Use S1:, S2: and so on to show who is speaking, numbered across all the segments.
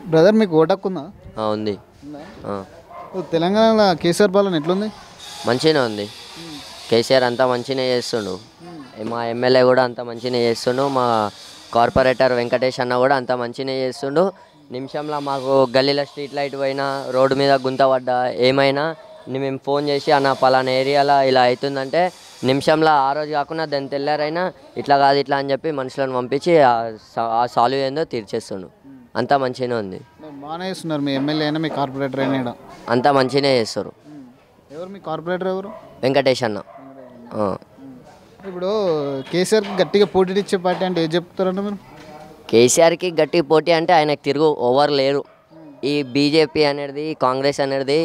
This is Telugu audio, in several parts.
S1: బ్రదర్ మీకు ఓటక్కుందా
S2: ఆ, ఉంది ఆ.
S1: తెలంగాణలో కేసీఆర్ పాలన ఎట్లుంది
S2: మంచిగానే ఉంది కేసీఆర్ అంతా మంచిగానే చేస్తుండు మా ఎమ్మెల్యే కూడా అంత మంచిగానే చేస్తుండు మా కార్పొరేటర్ వెంకటేష్ అన్న కూడా అంత మంచిగానే చేస్తుండు నిమిషంలో మాకు గల్లీలో స్ట్రీట్ లైట్ పోయినా రోడ్డు మీద గుంత పడ్డా ఏమైనా ని- మేము ఫోన్ చేసి అన్న పలానా ఏరియాలో ఇలా అవుతుందంటే నిమిషంలో ఆ రోజు కాకుండా దాని తెల్లారైనా ఇట్లా కాదు ఇట్లా అని చెప్పి మనుషులను పంపించి ఆ సా- ఆ సాల్వ్ ఏందో తీర్చేస్తుండు అంతా మంచిగానే ఉంది
S1: బాగానే చేస్తున్నారు మీ ఎమ్మెల్యే అయినా మీ కార్పొరేటర్ అయినా ఈడ.
S2: అంతా మంచిగానే చేస్తారు
S1: ఎవరు మీ కార్పొరేటర్ ఎవరు
S2: వెంకటేష్ అన్న ఆ.
S1: ఇప్పుడు కేసీఆర్కి గట్టిగా పోటీ ఇచ్చే పార్టీ అంటే ఏం చెప్తారన్న మీరు
S2: కేసీఆర్కి గట్టి పోటీ అంటే ఆయనకు తిరుగు ఓవర్ లేరు ఈ బీజేపీ అనేది కాంగ్రెస్ అనేది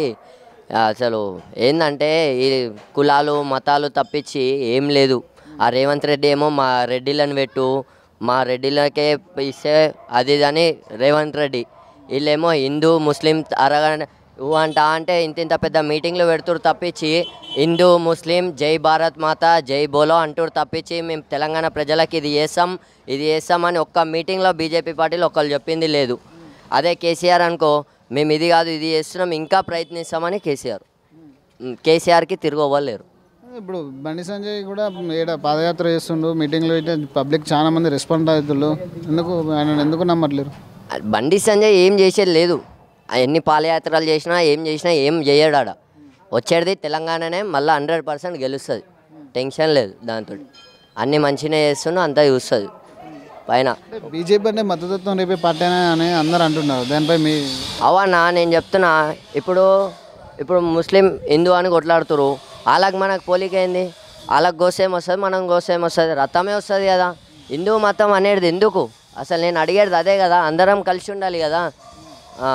S2: అసలు ఏంటంటే ఈ కులాలు మతాలు తప్పించి ఏం లేదు ఆ రేవంత్ రెడ్డి ఏమో మా రెడ్డిలను పెట్టు మా రెడ్డిలకే ఇస్తే అది ఇది అని రేవంత్ రెడ్డి వీళ్ళేమో హిందూ ముస్లిం అరగ ఊ అంట అంటే ఇంత ఇంత పెద్ద మీటింగ్లు పెడుతురు తప్పించి హిందూ ముస్లిం జై భారత్ మాత జై బోలో అంటూరు తప్పించి మేము తెలంగాణ ప్రజలకు ఇది చేస్తాం ఇది చేస్తాం అని ఒక్క మీటింగ్లో బీజేపీ పార్టీలో ఒకళ్ళు చెప్పింది లేదు అదే కేసీఆర్ అనుకో మేము ఇది కాదు ఇది చేస్తున్నాం ఇంకా ప్రయత్నిస్తామని కేసీఆర్ ఉమ్, కేసీఆర్కి తిరిగి అవ్వలేరు
S1: ఇప్పుడు బండి సంజయ్ కూడా ఈడ పాదయాత్ర చేస్తుండు మీటింగ్లో అయితే పబ్లిక్ చాలా మంది రెస్పాండ్ అవుతుళ్ళు ఎందుకు ఆయన ఎందుకు నమ్మట్లేరు
S2: బండి సంజయ్ ఏం చేసేది లేదు ఆ ఎన్ని పాదయాత్రలు చేసినా ఏం చేసినా ఏం చేయడు ఆడ వచ్చేది తెలంగాణనే మళ్ళీ హండ్రెడ్ పర్సెంట్ గెలుస్తుంది టెన్షన్ లేదు దాంతో అన్ని మంచిగానే చేస్తున్నా అంతా చూస్తుంది పైన
S1: బీజేపీ అంటే మద్దతుత్వం రేపే పార్టీ అని అందరు అంటున్నారు దానిపై మీ
S2: అవన్నా నేను చెప్తున్నా ఇప్పుడు ఇప్పుడు ముస్లిం హిందూ అని కొట్లాడుతురు వాళ్ళకి మనకు పోలిక ఏంది వాళ్ళకి గోసేం వస్తుంది మనం గోసేం వస్తుంది రథమే వస్తుంది కదా హిందూ మతం అనేది ఎందుకు అసలు నేను అడిగేది అదే కదా అందరం కలిసి ఉండాలి కదా ఆ.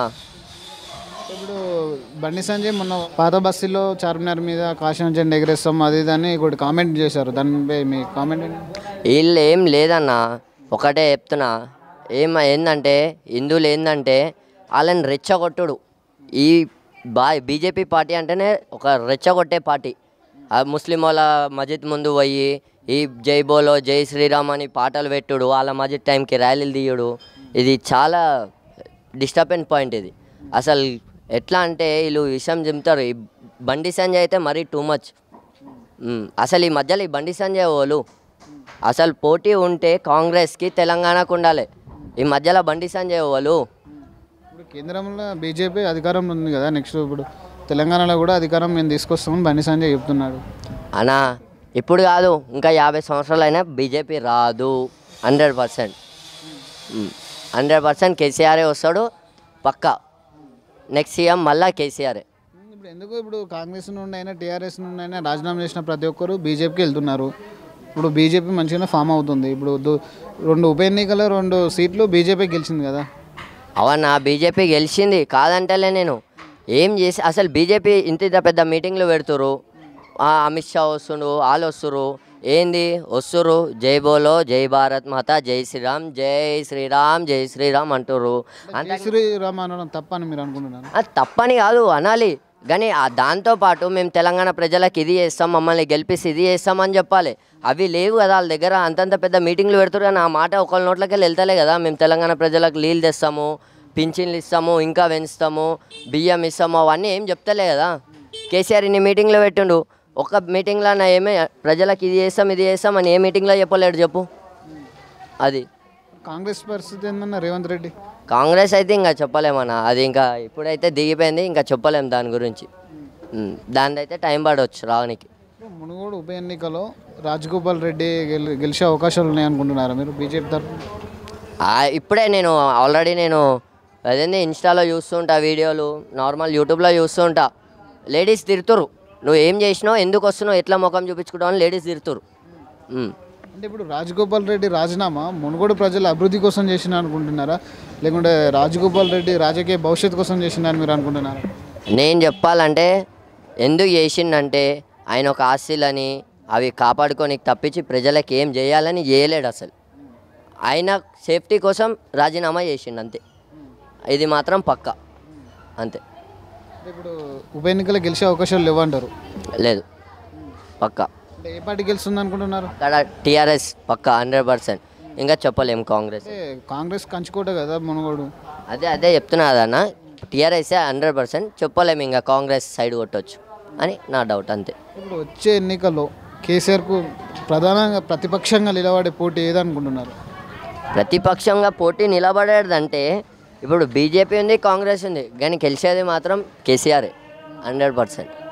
S1: ఇప్పుడు బండి సంజయ్ మొన్న పాత బస్సులో చార్మినార్ మీద కాశీ జెండా ఎగరేస్తాం అది ఇది అని ఒకటి కామెంట్ చేశారు దానిపై మీ కామెంట్ ఏంటి
S2: వీళ్ళు ఏం లేదన్నా ఒకటే చెప్తున్నా ఏం ఏందంటే హిందువులు ఏందంటే వాళ్ళని రెచ్చగొట్టుడు ఈ బా బీజేపీ పార్టీ అంటేనే ఒక రెచ్చగొట్టే పార్టీ ఆ ముస్లిం వాళ్ళ మస్జిద్ ముందు పోయి ఈ జై బోలో జై శ్రీరామ్ అని పాటలు పెట్టుడు వాళ్ళ మస్జిద్ టైంకి ర్యాలీలు తీయడు ఇది చాలా డిస్టర్బెన్స్ పాయింట్ ఇది అసలు ఎట్లా అంటే వీళ్ళు విషయం చెప్తారు ఈ బండి సంజయ్ అయితే మరీ టూ మచ్ మ్మ్. అసలు ఈ మధ్యలో ఈ బండి సంజయ్ వాళ్ళు అసలు పోటీ ఉంటే కాంగ్రెస్కి తెలంగాణకు ఉండాలి ఈ మధ్యలో బండి సంజయ్ వాళ్ళు
S1: ఇప్పుడు కేంద్రంలో బీజేపీ అధికారంలో ఉంది కదా నెక్స్ట్ ఇప్పుడు తెలంగాణలో కూడా అధికారం మేము తీసుకొస్తామని బండి సంజయ్ చెప్తున్నాడు
S2: అనా ఇప్పుడు కాదు ఇంకా యాభై సంవత్సరాలు అయినా బీజేపీ రాదు హండ్రెడ్ పర్సెంట్ హండ్రెడ్ పర్సెంట్ కేసీఆరే వస్తాడు పక్కా నెక్స్ట్ సీఎం మళ్ళా కేసీఆరే
S1: ఇప్పుడు ఎందుకు ఇప్పుడు కాంగ్రెస్ నుండి అయినా టీఆర్ఎస్ నుండి అయినా రాజీనామా చేసిన ప్రతి ఒక్కరు బీజేపీకి వెళ్తున్నారు ఇప్పుడు బీజేపీ మంచిగానే ఫామ్ అవుతుంది ఇప్పుడు దు- రెండు ఉప ఎన్నికల్లో రెండు సీట్లు బీజేపీ గెలిచింది కదా
S2: అవన్నా బీజేపీ గెలిచింది కాదంటలే నేను ఏం చేసి అసలు బీజేపీ ఇంత ఇంత పెద్ద మీటింగ్లు పెడుతురు ఆ, అమిత్ షా వస్తుండు వాళ్ళు వస్తురు ఏంది వస్తురు జై బోలో జై భారత్ మాత జై శ్రీరామ్ జై శ్రీరామ్ జై శ్రీరామ్ అంటుర్రు అంత
S1: జై శ్రీరామ్ అనడం తప్పని మీరు అనుకుంటున్నారు
S2: అది తప్పని కాదు అనాలి కానీ ఆ దాంతోపాటు మేము తెలంగాణ ప్రజలకు ఇది చేస్తాం మమ్మల్ని గెలిపిస్తే ఇది చేస్తామని చెప్పాలి అవి లేవు కదా వాళ్ళ దగ్గర అంతంత పెద్ద మీటింగ్లు పెడుతురు కానీ ఆ మాట ఒకళ్ళ నోట్లకి వెళ్ళి వెళ్తలే కదా మేము తెలంగాణ ప్రజలకు నీళ్ళు తెస్తాము పింఛన్లు ఇస్తాము ఇంకా పెంచుతాము బియ్యం ఇస్తాము అవన్నీ ఏం చెప్తలే కదా కేసీఆర్ ఇన్ని మీటింగ్లు పెట్టిండు ఒక్క మీటింగ్లో నా ఏమే ప్రజలకు ఇది చేస్తాం ఇది చేస్తాం అని ఏ మీటింగ్లో చెప్పలేడు చెప్పు అది
S1: కాంగ్రెస్ పరిస్థితి ఏందన్న రేవంత్ రెడ్డి
S2: కాంగ్రెస్ అయితే ఇంకా చెప్పలేమన్నా అది ఇంకా ఇప్పుడైతే దిగిపోయింది ఇంకా చెప్పలేము దాని గురించి ఉమ్, దానిది అయితే టైం పడవచ్చు రావడానికి
S1: మునుగోడు ఉప ఎన్నికలో రాజగోపాల్ రెడ్డి గెలి గెలిచే అవకాశాలు ఉన్నాయి అనుకుంటున్నారా మీరు బీజేపీ తరఫున
S2: ఆ, ఇప్పుడే నేను ఆల్రెడీ నేను అదేంది ఇన్స్టాలో చూస్తుంటా వీడియోలు నార్మల్ యూట్యూబ్లో చూస్తుంటా లేడీస్ తిరుతురు నువ్వు ఏం చేసినావు ఎందుకు వస్తున్నావు ఎట్లా ముఖం చూపించుకుంటావు అని లేడీస్ తిరుతురు ఉమ్.
S1: అంటే ఇప్పుడు రాజగోపాల్ రెడ్డి రాజీనామా మునుగోడు ప్రజల అభివృద్ధి కోసం చేసిన అనుకుంటున్నారా లేకుంటే రాజగోపాల్ రెడ్డి రాజకీయ భవిష్యత్తు కోసం చేసినారని మీరు అనుకుంటున్నారా
S2: నేను చెప్పాలంటే ఎందుకు చేసిండంటే ఆయన ఒక ఆస్తులని అవి కాపాడుకోనికి తప్పించి ప్రజలకు ఏం చేయాలని చేయలేడు అసలు ఆయన సేఫ్టీ కోసం రాజీనామా చేసిండు అంతే ఇది మాత్రం పక్క అంతే
S1: అంటే ఇప్పుడు ఉప ఎన్నికలో గెలిచే అవకాశాలు లేవంటారు
S2: లేదు పక్క
S1: అంటే ఏ పార్టీ గెలుస్తుంది అనుకుంటున్నారు
S2: అక్కడ టీఆర్ఎస్ పక్క హండ్రెడ్ పర్సెంట్ ఇంకా చెప్పలేం కాంగ్రెస్
S1: అంటే కాంగ్రెస్ కంచుకోట కదా మునుగోడు
S2: అదే అదే చెప్తున్నా కదన్న టీఆర్ఎస్ హండ్రెడ్ పర్సెంట్ చెప్పలేము ఇంకా కాంగ్రెస్ సైడ్ కొట్టొచ్చు అని నా డౌట్ అంతే
S1: ఇప్పుడు వచ్చే ఎన్నికల్లో కేసీఆర్కు ప్రధానంగా ప్రతిపక్షంగా నిలబడే పోటీ ఏదనుకుంటున్నారు
S2: ప్రతిపక్షంగా పోటీ నిలబడేదంటే ఇప్పుడు బీజేపీ ఉంది కాంగ్రెస్ ఉంది కానీ గెలిచేది మాత్రం కేసీఆర్ హండ్రెడ్ పర్సెంట్